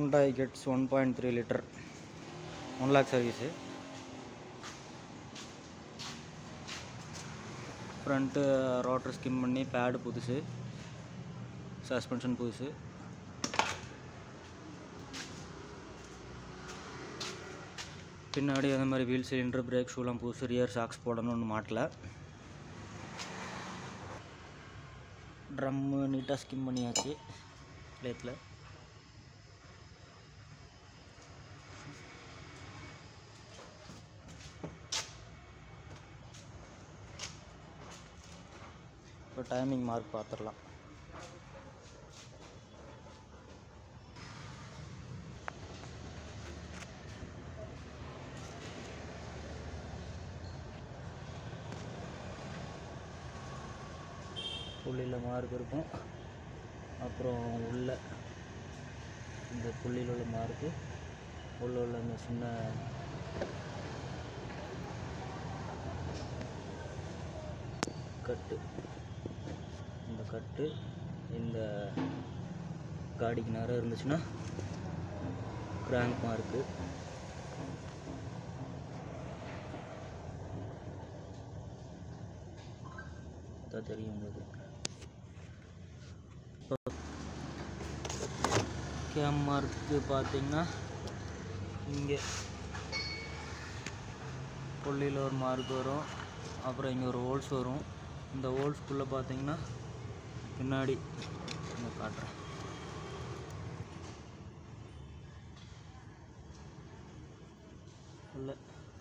Hyundai Gets 1.3 litre one lakh service front rotor skim பண்ணி pad புதுசு suspension புதுசு பின்னாடி அதே மாதிரி வீல் சிலிண்டர் பிரேக் ஷூலாம் புதுசு ரியர் சாக்ஸ் போடணும்னு மாட்டல ட்ரம்மு நீட்டாக ஸ்கிம் பண்ணியாச்சு லேத்தில் இப்போ டைமிங் மார்க் பார்த்துடலாம் புள்ளியில் மார்க் இருக்கும் அப்புறம் உள்ள இந்த புள்ளியில் உள்ள மார்க்கு உள்ள உள்ள இந்த சின்ன கட்டு இந்த கட்டு இந்த காடிக்கு நேரம் இருந்துச்சுன்னா கிராங்க் மார்க்கு அதான் தெரியும் உங்களுக்கு கேம் மார்க்கு பார்த்தீங்கன்னா இங்கே புள்ளியில் ஒரு மார்க் வரும் அப்புறம் இங்கே ஒரு ஹோல்ஸ் வரும் இந்த ஹோல்ஸ்குள்ளே பார்த்தீங்கன்னா பின்னாடி இங்கே காட்டுறேன் உள்ள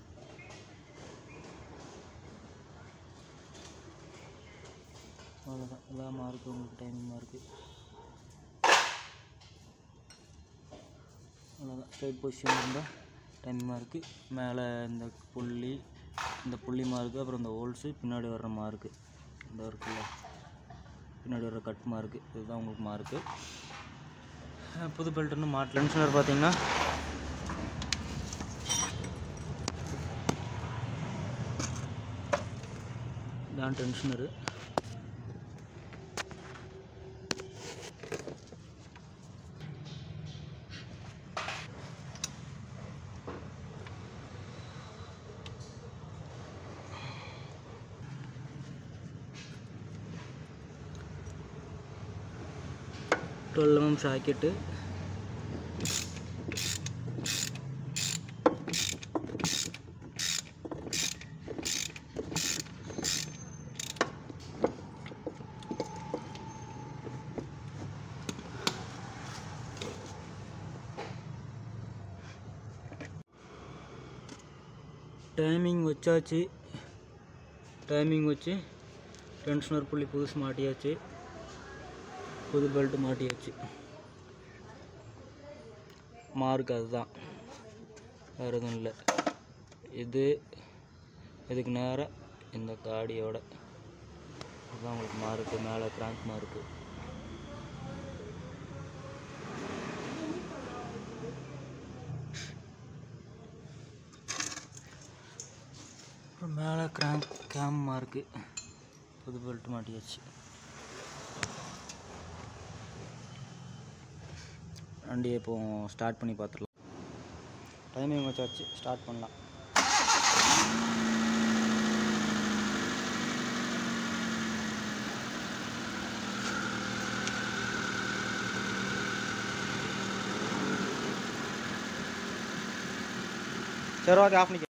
அவ்வளோதான் எல்லாம் மார்க்கு உங்களுக்கு டைமிங் மார்க்கு அவ்வளோதான் ஸ்ட்ரைட் பொசிஷன் இருந்தால் டைமிங் மார்க்கு மேலே இந்த புள்ளி இந்த புள்ளி மார்க்கு அப்புறம் இந்த ஹோல்ஸு பின்னாடி வர்ற மார்க்கு இந்த இருக்குல்ல பின்னாடி வர்ற கட் மார்க்கு இதுதான் உங்களுக்கு மார்க்கு புது பெல்ட் இன்னும் மாட்டல டென்ஷனர் பார்த்தீங்கன்னா இதான் tensioner twelve MM socket timing வச்சாச்சு டைமிங் வச்சு டென்ஷனர் புள்ளி புதுசு மாட்டியாச்சு புது பெல்ட் மாட்டியாச்சு மார்க் அதுதான் வேறு எதுவும் இல்லை இது இதுக்கு நேராக இந்த காடியோட அதுதான் உங்களுக்கு மார்க்கு மேலே கிராங்க் மார்க்கு அப்புறம் மேலே கிராங்க் கேம் மார்க்கு புது பெல்ட் மாட்டியாச்சு வண்டியை இப்போ ஸ்டார்ட் பண்ணி பார்த்துடலாம் டைமிங் வச்சாச்சு ஸ்டார்ட் பண்ணலாம் சரி ஓகே ஆஃப் பண்ணிக்க